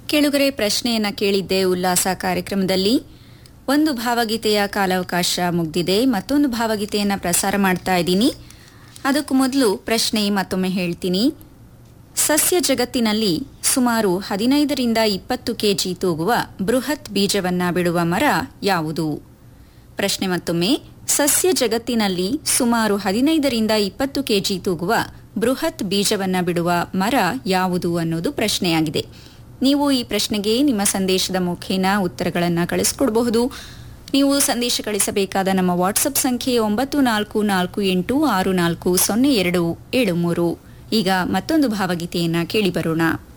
ಕೆಳಗರೆ ಪ್ರಶ್ನೆಯನ್ನ ಕೇಳಿದ್ದೆ ಉಲ್ಲಾಸ ಕಾರ್ಯಕ್ರಮದಲ್ಲಿ ಒಂದು ಭಾವಗೀತೆಯ ಕಾಲಾವಕಾಶ ಮುಗ್ದಿದೆ ಮತ್ತೊಂದು ಭಾವಗೀತೆಯನ್ನ ಪ್ರಸಾರ ಮಾಡ್ತಾ ಇದ್ದೀನಿ ಅದಕ್ಕೂ ಮೊದಲು ಪ್ರಶ್ನೆ ಮತ್ತೊಮ್ಮೆ ಹೇಳ್ತೀನಿ ಸಸ್ಯ ಜಗತ್ತಿನಲ್ಲಿ ಸುಮಾರು ಹದಿನೈದರಿಂದ ಇಪ್ಪತ್ತು ಕೆಜಿ ತೂಗುವ ಬೃಹತ್ ಬೀಜವನ್ನ ಬಿಡುವ ಮರ ಯಾವುದು ಪ್ರಶ್ನೆ ಮತ್ತೊಮ್ಮೆ ಸಸ್ಯ ಜಗತ್ತಿನಲ್ಲಿ ಸುಮಾರು ಹದಿನೈದರಿಂದ ಇಪ್ಪತ್ತು ಕೆಜಿ ತೂಗುವ ಬೃಹತ್ ಬೀಜವನ್ನ ಬಿಡುವ ಮರ ಯಾವುದು ಅನ್ನೋದು ಪ್ರಶ್ನೆಯಾಗಿದೆ ನೀವು ಈ ಪ್ರಶ್ನೆಗೆ ನಿಮ್ಮ ಸಂದೇಶದ ಮುಖೇನ ಉತ್ತರಗಳನ್ನು ಕಳಿಸ್ಕೊಡಬಹುದು ನೀವು ಸಂದೇಶ ಕಳಿಸಬೇಕಾದ ನಮ್ಮ ವಾಟ್ಸಪ್ ಸಂಖ್ಯೆ ಒಂಬತ್ತು ನಾಲ್ಕು ನಾಲ್ಕು ಎಂಟು ಆರು ನಾಲ್ಕು ಸೊನ್ನೆ ಎರಡು ಏಳು ಮೂರು ಈಗ ಮತ್ತೊಂದು ಭಾವಗೀತೆಯನ್ನ ಕೇಳಿ ಬರೋಣ